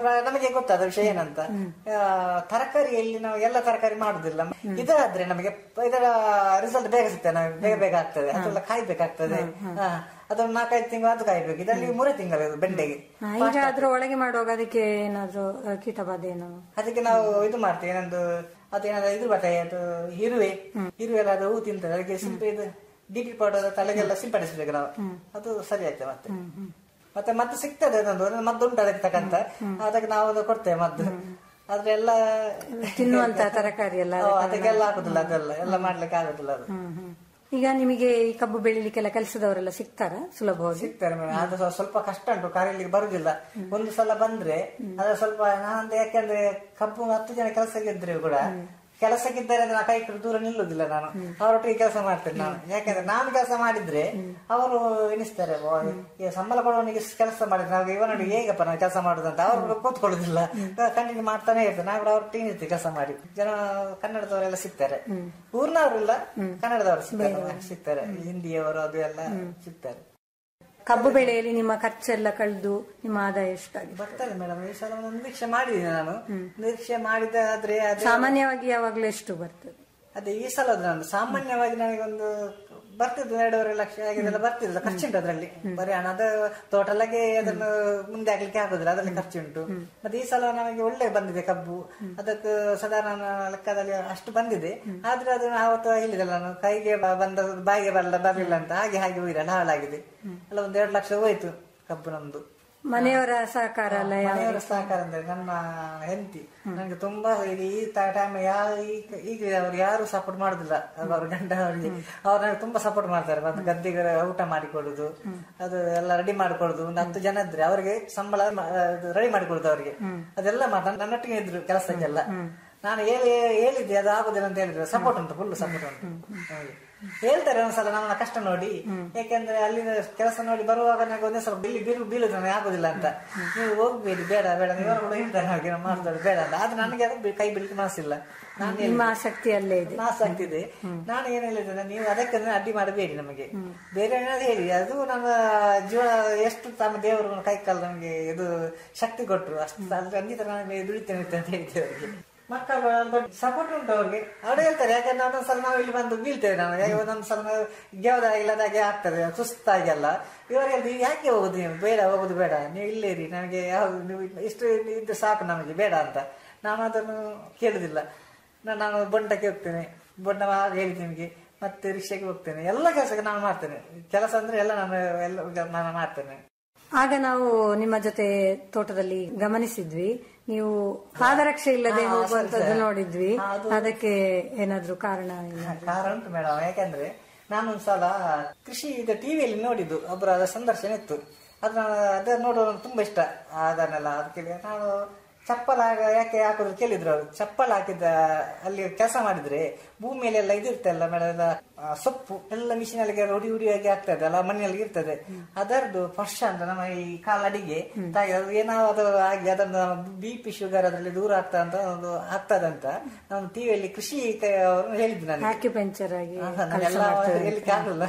ಪ್ರ- ನಮಗೆ ಗೊತ್ತಾದ ವಿಷಯ ಏನಂತ ಆ, ತರಕಾರಿಯಲ್ಲಿ ನಾವು ಎಲ್ಲ ತರಕಾರಿ ಮಾಡುದಿಲ್ಲ ಇದಾದ್ರೆ ನಮಗೆ ಇದರ ರಿಸಲ್ಟ್ ಬೇಗ ಸಿಗ್ತದೆ ನಮಗೆ ಬೇಗ ಬೇಗ ಆಗ್ತದೆ ಅದೆಲ್ಲ ಕಾಯ್ಬೇಕಾಗ್ತದೆ ಹಾ, ಅದೊಂದು ನಾಲ್ಕೈದು ತಿಂಗಳು ಅದು ಕಾಯ್ಬೇಕು ಇದರಲ್ಲಿ ಮೂರೇ ತಿಂಗಳು ಇದು ಬೆಂಡೆಗೆ ಹಾ, ಈಗ ಅದ್ರ ಒಳಗೆ ಮಾಡುವಾಗ ಅದಕ್ಕೆ ಏನಾದ್ರು ಆ, ಕೀಟಬಾಧೆ ಏನು ಅದಕ್ಕೆ ನಾವು ಇದು ಮಾಡ್ತೀವಿ ಏನೊಂದು ಅದೇನಾದ್ರು ಇದು ಬರ್ತದೆ ಅದು ಇರುವೆ ಇರುವೆ ಎಲ್ಲ ಅದು ಹೂ ತಿಂತದೆ ಅದಕ್ಕೆ ಸಿಂಪೆ ಇದು ಡಿ ಪಿ ಪೌಡರ್ ತಲೆಗೆಲ್ಲ ಸಿಂಪಡಿಸ್ಬೇಕು ನಾವು ಅದು ಸರಿ ಆಯ್ತು ಮತ್ತೆ ಮತ್ತೆ ಮತ್ತೆ ಸಿಗ್ತದೆ ಅದೊಂದು ಒಂದು ಮದ್ದು ಉಂಟು ಅದಕ್ಕೆ ತಕ್ಕಂತ ಅದಕ್ಕೆ ನಾವು ಅದು ಕೊಡ್ತೇವೆ ಮದ್ದು ಆದ್ರೆ ಎಲ್ಲ ತಿನ್ನುವಂತ ತರಕಾರಿ ಎಲ್ಲ ಓ, ಅದಕ್ಕೆಲ್ಲ ಆಗುದಿಲ್ಲ ಅದೆಲ್ಲ ಎಲ್ಲ ಮಾಡ್ಲಿಕ್ಕೆ ಆಗುದಿಲ್ಲ ಅದು ಹ್ಮ್, ಹ್ಮ್. ಈಗ ನಿಮಗೆ ಈ ಕಬ್ಬು ಬೆಳಿಲಿಕ್ಕೆಲ್ಲ ಕೆಲಸದವರೆಲ್ಲ ಸಿಗ್ತಾರಾ ಸುಲಭವಾಗಿ ಸಿಗ್ತಾರೆ ಮೇಡಮ್ ಅದು ಸ್ವ- ಸ್ವಲ್ಪ ಕಷ್ಟ ಉಂಟು ಕರೀಲಿಕ್ಕೆ ಬರುದಿಲ್ಲ ಒಂದು ಸಲ ಬಂದ್ರೆ ಅದು ಸ್ವಲ್ಪ ನಾನಂದ್ರೆ ಯಾಕೆಂದ್ರೆ ಕಬ್ಬು ಹತ್ತು ಜನ ಕೆಲಸಕ್ಕಿದ್ರೆ ಕೂಡ ಕೆಲಸಕ್ಕಿದ್ದಾರೆ ಅಂದ್ರೆ ನಾ ಕೈ ಕಡೆ ದೂರ ನಿಲ್ಲುದಿಲ್ಲ ನಾನು ಅವರೊಟ್ಟಿಗೆ ಕೆಲಸ ಮಾಡ್ತೇನೆ ನಾನು ಯಾಕಂದ್ರೆ ನಾನು ಕೆಲಸ ಮಾಡಿದ್ರೆ ಅವರು ಎನಿಸ್ತಾರೆ ಓ, ಈ ಸಂಬಳ ಕೊಡುವವನಿಗೆ ಕೆಲಸ ಮಾಡಿದ್ರೆ ನಾವು ಇವನೊಟ್ಟಿಗೆ ಹೇಗಪ್ಪ ನಾವು ಕೆಲಸ ಮಾಡುದಂತ ಅವರು ಕೂತ್ಕೊಳ್ಳುದಿಲ್ಲ ಕಂಟಿನ್ಯೂ ಮಾಡ್ತಾನೆ ಇರ್ತೇನೆ ನಾವು ಕೂಡ ಅವ್ರ ಟೀಮ್ ಇರ್ತೀವಿ ಕೆಲಸ ಮಾಡಿ ಜನ ಕನ್ನಡದವರೆಲ್ಲ ಸಿಗ್ತಾರೆ ಊರ್ನವರಿಲ್ಲ ಕನ್ನಡದವರು ಸಿಗ್ತಾರೆ ಸಿಗ್ತಾರೆ ಹಿಂದಿಯವರು ಅದು ಎಲ್ಲ ಸಿಗ್ತಾರೆ ಕಬ್ಬು ಬೆಳೆಯಲ್ಲಿ ನಿಮ್ಮ ಖರ್ಚೆಲ್ಲ ಕಳೆದು ನಿಮ್ಮ ಆದಾಯ ಎಷ್ಟಾಗಿದೆ ಬರ್ತದೆ ಮೇಡಮ್ ಈ ಸಲ ಒಂದು ನಿರೀಕ್ಷೆ ಮಾಡಿದ್ದೀನಿ ನಾನು ನಿರೀಕ್ಷೆ ಮಾಡಿದಾದ್ರೆ ಅದು ಸಾಮಾನ್ಯವಾಗಿ ಯಾವಾಗ್ಲೂ ಎಷ್ಟು ಬರ್ತದೆ ಅದೇ ಈ ಸಲ ನಾನು ಸಾಮಾನ್ಯವಾಗಿ ನನಗೊಂದು ಬರ್ತಿದ್ದು ಎರಡೂವರೆ ಲಕ್ಷ ಆಗಿದೆಲ್ಲ ಬರ್ತಿಲ್ಲ ಖರ್ಚುಂಟು ಅದರಲ್ಲಿ ಬರೀ ಹಣ ಅದು ಟೋಟಲ್ ಆಗಿ ಅದನ್ನು ಮುಂದೆ ಆಗ್ಲಿಕ್ಕೆ ಆಗುದಿಲ್ಲ ಅದರಲ್ಲಿ ಖರ್ಚುಂಟು ಮತ್ತೆ ಈ ಸಲ ನಮಗೆ ಒಳ್ಳೆ ಬಂದಿದೆ ಕಬ್ಬು ಅದಕ್ಕೆ ಸಾಧಾರಣ ಲೆಕ್ಕದಲ್ಲಿ ಅಷ್ಟು ಬಂದಿದೆ ಆದ್ರೆ ಅದು ಆವತ್ತು ಹೇಳಿದಲ್ಲ ನಾನು ಕೈಗೆ ಬ- ಬಂದ ಬಾಯಿಗೆ ಬರಲ್ಲ ಬರಲಿಲ್ಲ ಅಂತ ಹಾಗೆ ಹಾಗೆ ಹೋಗಿರಲ್ಲ ಹಾಳಾಗಿದೆ ಎಲ್ಲ ಒಂದ್ ಎರಡು ಲಕ್ಷ ಹೋಯ್ತು ಕಬ್ಬು ನಮ್ದು ಮನೆಯವರ ಸಹಕಾರ ಎಲ್ಲ ಯಾವ- ಮನೆಯವರ ಸಹಕಾರ ಅಂದ್ರೆ ನನ್ನ ಹೆಂಡತಿ ನನಗೆ ತುಂಬಾ ಈಗ ಈ ಟೈಮ್ ಯಾರು ಈಗ ಈಗ ಅವ್ರು ಯಾರು ಸಪೋರ್ಟ್ ಮಾಡುದಿಲ್ಲ ಅವ್ರ ಗಂಡ ಅವರಿಗೆ ಅವ್ರು ನನಗೆ ತುಂಬಾ ಸಪೋರ್ಟ್ ಮಾಡ್ತಾರೆ ಮತ್ತೆ ಗದ್ದೆಗೆ ಊಟ ಮಾಡಿಕೊಡುದು ಅದು ಎಲ್ಲ ರೆಡಿ ಮಾಡಿಕೊಡುದು ಒಂದು ಹತ್ತು ಜನ ಇದ್ರೆ ಅವರಿಗೆ ಸಂಬಳ ರೆಡಿ ಮಾಡಿಕೊಡುದು ಅವರಿಗೆ ಅದೆಲ್ಲ ಮಾಡ ನನ್ನೊಟ್ಟಿಗೆ ಇದ್ರು ಕೆಲಸಕ್ಕೆಲ್ಲ ನಾನು ಹೇಳಿ ಹೇಳಿದ್ದೆ ಅದು ಆಗುದಿಲ್ಲ ಅಂತ ಹೇಳಿದ್ರೆ ಸಪೋರ್ಟ್ ಉಂಟು ಫುಲ್ ಸಪೋರ್ಟ್ ಉಂಟು ಹಾಗೆ. ಹೇಳ್ತಾರೆ ಒಂದ್ಸಲ ನನ್ನ ಕಷ್ಟ ನೋಡಿ ಯಾಕೆಂದ್ರೆ ಅಲ್ಲಿನ ಕೆಲಸ ನೋಡಿ ಬರುವಾಗ ನನಗೆ ಒಂದೇ ಸ್ವಲ್ಪ ಬಿಲ್ಲಿ ಬೀಳು ಬೀಳುದು ನನಗೆ ಆಗುದಿಲ್ಲ ಅಂತ ನೀವು ಹೋಗ್ಬೇಡಿ ಬೇಡ ಬೇಡ ಇವರು ಕೂಡ ಹೇಳ್ತಾರೆ ಹಾಗೆ ಮಾಡ್ತಾರೆ ಬೇಡ ಅಂತ ಆದ್ರೆ ನನಗೆ ಅದು ಬಿ- ಕೈ ಬಿಡ್ಲಿಕ್ಕೆ ಮನಸ್ಸಿಲ್ಲ ನಾನು ನಿಮ್ಮ ಆಸಕ್ತಿ ಅಲ್ಲೇ ಇದೆ ನಾಶ ಆಗ್ತಿದೆ ನಾನು ಏನ್ ಹೇಳಿದ್ದೇನೆ ನೀವು ಅದಕ್ಕೆ ಅಡ್ಡಿ ಮಾಡಬೇಡಿ ನಮಗೆ ಬೇರೆ ಏನಾದ್ರು ಹೇಳಿ ಅದು ನನ್ನ ಜೀವನ ಎಷ್ಟು ತಮ್ಮ ದೇವರು ಕೈ ಕಾಲು ನಮಗೆ ಇದು ಶಕ್ತಿ ಕೊಟ್ರು ಅಷ್ಟು ಅದ್ರ ಅಂದಿದ್ರೆ ನಾನು ದುಡಿತೇನೆ ಅಂತ ಹೇಳಿದ್ದೆ ಅವರಿಗೆ ಮಕ್ಕಳು ದೊಡ್ಡ ಸಪೋರ್ಟ್ ಉಂಟು ಅವ್ರಿಗೆ ಅವ್ರು ಹೇಳ್ತಾರೆ ಯಾಕಂದ್ರೆ ಒಂದೊಂದ್ಸಲ ನಾವು ಇಲ್ಲಿ ಬಂದು ಬೀಳ್ತೇವೆ ನಾವು ಯಾಕೆ ಒಂದೊಂದ್ಸಲ ನಾವು ಗೆವದ ಇಲ್ಲದಾಗೆ ಆಗ್ತದೆ ಸುಸ್ತಾಗಿ ಎಲ್ಲ ಇವರಿಗೆ ನೀವು ಯಾಕೆ ಹೋಗುದು ನೀವು ಬೇಡ ಹೋಗುದು ಬೇಡ ನೀವು ಇಲ್ಲೇ ಇರಿ ನನಗೆ ಯಾವ್ದು ನೀವು ಇಷ್ಟು ಇದ್ದು ಸಾಕು ನಮಗೆ ಬೇಡ ಅಂತ ನಾನು ಅದನ್ನು ಕೇಳುದಿಲ್ಲ ನಾ- ನಾನು ಬೊಂಡಕ್ಕೆ ಹೋಗ್ತೇನೆ ಬೊಂಡ ಹಾಗೆ ಹೇಳ್ತೀನಿ ನಿಮಗೆ ಮತ್ತೆ ರಿಕ್ಷಾಗೆ ಹೋಗ್ತೇನೆ ಎಲ್ಲ ಕೆಲಸಕ್ಕೆ ನಾನು ಮಾಡ್ತೇನೆ ಕೆಲಸ ಅಂದ್ರೆ ಎಲ್ಲ ನಾನು ಎಲ್ಲ ನಾನು ಮಾಡ್ತೇನೆ ಆಗ ನಾವು ನಿಮ್ಮ ಜೊತೆ ತೋಟದಲ್ಲಿ ಗಮನಿಸಿದ್ವಿ ನೀವು ಪಾದರಕ್ಷೆ ಇಲ್ಲದೆ ಹೋಗುವಂತದ್ದು ನೋಡಿದ್ವಿ ಅದಕ್ಕೆ ಏನಾದ್ರೂ ಕಾರಣ ಏನು? ಕಾರಣ ಉಂಟು ಮೇಡಮ್ ಯಾಕಂದ್ರೆ ನಾನೊಂದ್ಸಲ ಕೃಷಿ ಇದು ಟಿವಿಯಲ್ಲಿ ನೋಡಿದ್ದು ಒಬ್ಬರ ಸಂದರ್ಶನ ಇತ್ತು ಅದನ್ನ ಅದ ನೋಡುವ ತುಂಬಾ ಇಷ್ಟ ಅದನ್ನೆಲ್ಲ ಅದಕ್ಕೆ ನಾನು ಚಪ್ಪಲ್ ಹಾಕ- ಯಾಕೆ ಹಾಕೋದು ಕೇಳಿದ್ರು ಅವರು ಚಪ್ಪಲ್ ಹಾಕಿದ ಅಲ್ಲಿ ಕೆಲಸ ಮಾಡಿದ್ರೆ ಭೂಮಿಯಲ್ಲೆಲ್ಲ ಇದಿರ್ತಲ್ಲ ಮೇಡಮ್ ಎಲ್ಲ ಆ, ಸೊಪ್ಪು ಎಲ್ಲ ಮಿಷಿನ್ ಅಲ್ಲಿ ಹುಡಿ ಹುಡಿಯಾಗಿ ಆಗ್ತದೆ ಅಲ್ಲ ಮಣ್ಣಿನಲ್ಲಿ ಇರ್ತದೆ ಅದರದ್ದು ಫಸ್ಟ್ ಅಂತ ನಮ್ಮ ಈ ಕಾಲಡಿಗೆ ತಾಯಿ ಅದು ಏನಾದ್ರು ಆಗಿ ಅದನ್ನು ಬಿ ಪಿ ಶುಗರ್ ಅದರಲ್ಲಿ ದೂರ ಆಗ್ತಾ ಅಂತ ಒಂದು ಆಗ್ತದಂತ ನಾನು ಟಿವಿಯಲ್ಲಿ ಕೃಷಿ ಕ- ಅವರು ಹೇಳಿದ್ರು ನನಗೆ ಆಕ್ಯುಪೆಂಚರ್ ಆಗಿ ಆಹಾ, ನಾನೆಲ್ಲ ಹೇಳ್ಲಿಕ್ಕೆ ಆಗಲ್ಲ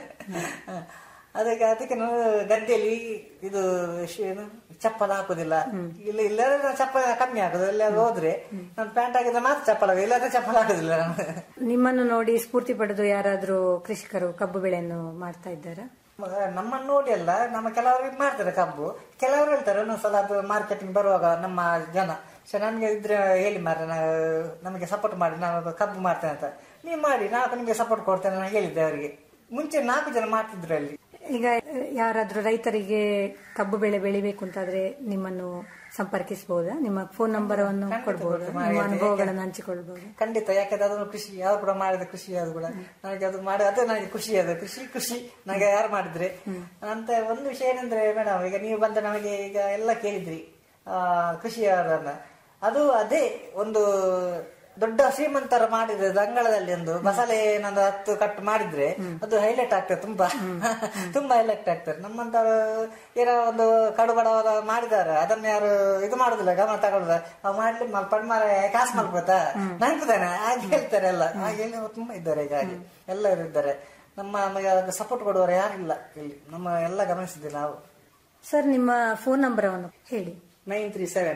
ಅದಕ್ಕೆ ಅದಕ್ಕೆ ನಾನು ಗದ್ದೆಯಲ್ಲಿ ಇದು ಶ್- ಏನು ಚಪ್ಪಲ್ ಹಾಕುದಿಲ್ಲ ಇಲ್ಲ ಇಲ್ಲದ್ರೆ ನಾನು ಚಪ್ಪಲ್ ಕಮ್ಮಿ ಹಾಕುದು ಎಲ್ಲ ಹೋದ್ರೆ ನಾನು ಪ್ಯಾಂಟ್ ಹಾಕಿದ್ರೆ ಮಾತ್ರ ಚಪ್ಪಲ್ ಹಾಕುದು ಇಲ್ಲಾಂದ್ರೆ ಚಪ್ಪಲ್ ಹಾಕುದಿಲ್ಲ ನಾನು ನಿಮ್ಮನ್ನು ನೋಡಿ ಸ್ಫೂರ್ತಿ ಪಡೆದು ಯಾರಾದ್ರೂ ಕೃಷಿಕರು ಕಬ್ಬು ಬೆಳೆಯನ್ನು ಮಾಡ್ತಾ ಇದ್ದಾರಾ ಮ- ನಮ್ಮನ್ನು ನೋಡಿ ಅಲ್ಲ ನಮ್ಮ ಕೆಲವರು ಇದ್ ಮಾಡ್ತಾರೆ ಕಬ್ಬು ಕೆಲವರು ಹೇಳ್ತಾರೆ ಒಂದೊಂದ್ಸಲ ಅದು ಮಾರ್ಕೆಟಿಂಗ್ ಬರುವಾಗ ನಮ್ಮ ಜನ ಸೊ ನನ್ಗೆ ಇದ್ರೆ ಹೇಳಿ ಮಾರ್ರೆ ನಾ- ನಮಗೆ ಸಪೋರ್ಟ್ ಮಾಡಿ ನಾನು ಅದು ಕಬ್ಬು ಮಾಡ್ತೇನೆ ಅಂತ ನೀವು ಮಾಡಿ ನಾನು ನಿಮಗೆ ಸಪೋರ್ಟ್ ಕೊಡ್ತೇನೆ ನಾನು ಹೇಳಿದ್ದೆ ಅವರಿಗೆ ಮುಂಚೆ ನಾಲ್ಕು ಜನ ಮಾಡ್ತಿದ್ರು ಅಲ್ಲಿ ಈಗ ಯಾರಾದ್ರೂ ರೈತರಿಗೆ ಕಬ್ಬು ಬೆಳೆ ಬೆಳಿಬೇಕು ಅಂತಾದ್ರೆ ನಿಮ್ಮನ್ನು ಸಂಪರ್ಕಿಸಬಹುದಾ ನಿಮ್ಮ ಫೋನ್ ನಂಬರ್ ಅನ್ನು ಕೊಡಬಹುದಾ ನಿಮ್ಮ ಅನುಭವಗಳನ್ನು ಹಂಚಿಕೊಳ್ಬಹುದು ಖಂಡಿತ ಯಾಕಂದ್ರೆ ಅದನ್ನು ಕೃಷಿ ಯಾರು ಕೂಡ ಮಾಡಿದ ಕೃಷಿ ಅದು ಕೂಡ ನನಗೆ ಅದು ಮಾಡಿ ಅದೇ ನನಗೆ ಖುಷಿ ಅದು ಕೃಷಿ ಖುಷಿ ನನಗೆ ಯಾರು ಮಾಡಿದ್ರೆ ಅಂತ ಒಂದು ವಿಷಯ ಏನಂದ್ರೆ ಮೇಡಮ್ ಈಗ ನೀವು ಬಂದ ನಮಗೆ ಈಗ ಎಲ್ಲ ಕೇಳಿದ್ರಿ ಆ ಕೃಷಿ ಅವರನ್ನ ಅದು ಅದೇ ಒಂದು ದೊಡ್ಡ ಶ್ರೀಮಂತರ ಮಾಡಿದ್ರೆ ಅಂಗಳದಲ್ಲಿ ಒಂದು ಮಸಾಲೆ ಏನೊಂದು ಹತ್ತು ಕಟ್ಟು ಮಾಡಿದ್ರೆ ಅದು ಹೈಲೈಟ್ ಆಗ್ತದೆ ತುಂಬಾ ತುಂಬಾ ಹೈಲೈಟ್ ಆಗ್ತದೆ ನಮ್ಮಂತವ್ರು ಏನೋ ಒಂದು ಕಡು ಬಡವಾದ ಮಾಡಿದಾರೆ ಅದನ್ನ ಯಾರು ಇದು ಮಾಡುದಿಲ್ಲ ಗಮನ ತಗೊಳ್ಳುದ ಅವ್ ಮಾಡ್ಲಿ ಪಡ್ಮಾರ ಕಾಸು ಮಾಡ್ಬೋದಾ ನೆನಪುದಾನೆ ಹಾಗೆ ಹೇಳ್ತಾರೆ ಎಲ್ಲ ಹಾಗೆ ಹೇಳಿ ತುಂಬಾ ಇದ್ದಾರೆ ಈಗ ಹಾಗೆ ಎಲ್ಲರೂ ಇದ್ದಾರೆ ನಮ್ಮ ನಮಗೆ ಸಪೋರ್ಟ್ ಕೊಡುವವರು ಯಾರಿಲ್ಲ ಇಲ್ಲಿ ನಮ್ಮ ಎಲ್ಲ ಗಮನಿಸಿದ್ವಿ ನಾವು ಸರ್ ನಿಮ್ಮ ಫೋನ್ ನಂಬರ್ ಅನ್ನು ಹೇಳಿ ನೈನ್ ತ್ರೀ ಸೆವೆನ್